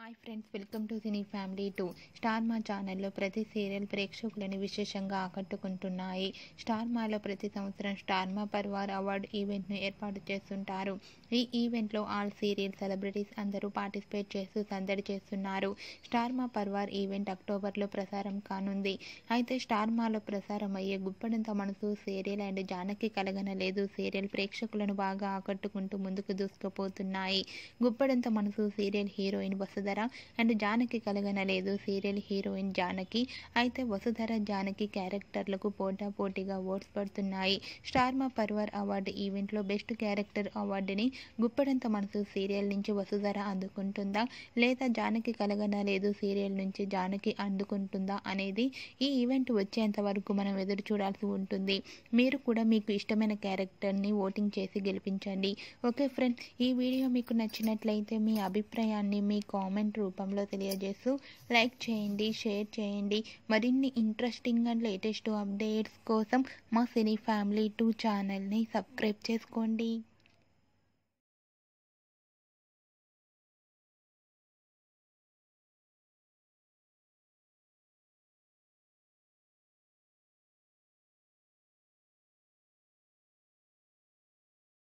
hi friends welcome to cine family two star Maa ఛానల్లో ప్రతి serial ప్రేక్షకులను విశేషంగా ఆకట్టుకుంటున్నాయి స్టార్ మాలో ప్రతి సంవత్సరం స్టార్ మా పర్వార్ అవార్డు ఈవెంట్ను ఏర్పాటు చేస్తుంటారు ఈ ఈవెంట్లో ఆల్ సీరియల్ సెలబ్రిటీస్ అందరూ పార్టిసిపేట్ చేస్తూ సందడి చేస్తున్నారు స్టార్ మా పర్వార్ ఈవెంట్ అక్టోబర్లో ప్రసారం కానుంది అయితే స్టార్ మాలో ప్రసారం అయ్యే Guppedantha Manasu serial and Janaki Kalaganaledu serial ప్రేక్షకులను బాగా ఆకట్టుకుంటూ ముందుకు దూసుకుపోతున్నాయి Guppedantha Manasu serial heroine Vasudhara and Janaki Kalaganaledu serial heroine Janaki అయితే వసుధర జానకి క్యారెక్టర్లకు పోటా పోటీగా ఓట్స్ పడుతున్నాయి స్టార్ మా పర్వర్ అవార్డు ఈవెంట్లో బెస్ట్ క్యారెక్టర్ అవార్డుని గుప్పడంత మనసు సీరియల్ నుంచి వసుధర అందుకుంటుందా లేదా జానకి కలగనలేదు సీరియల్ నుంచి జానకి అందుకుంటుందా అనేది ఈ ఈవెంట్ వచ్చేంత వరకు మనం ఎదురు చూడాల్సి ఉంటుంది మీరు కూడా మీకు ఇష్టమైన క్యారెక్టర్ని ఓటింగ్ చేసి గెలిపించండి ఓకే ఫ్రెండ్స్ ఈ వీడియో మీకు నచ్చినట్లయితే మీ అభిప్రాయాన్ని మీ కామెంట్ రూపంలో తెలియజేస్తూ లైక్ చేయండి షేర్ చేయండి మరిన్ని ఇంట్రెస్టింగ్ అండ్ లేటెస్ట్ అప్డేట్స్ కోసం మా సినీ ఫ్యామిలీ టూ ఛానల్ని సబ్స్క్రైబ్ చేసుకోండి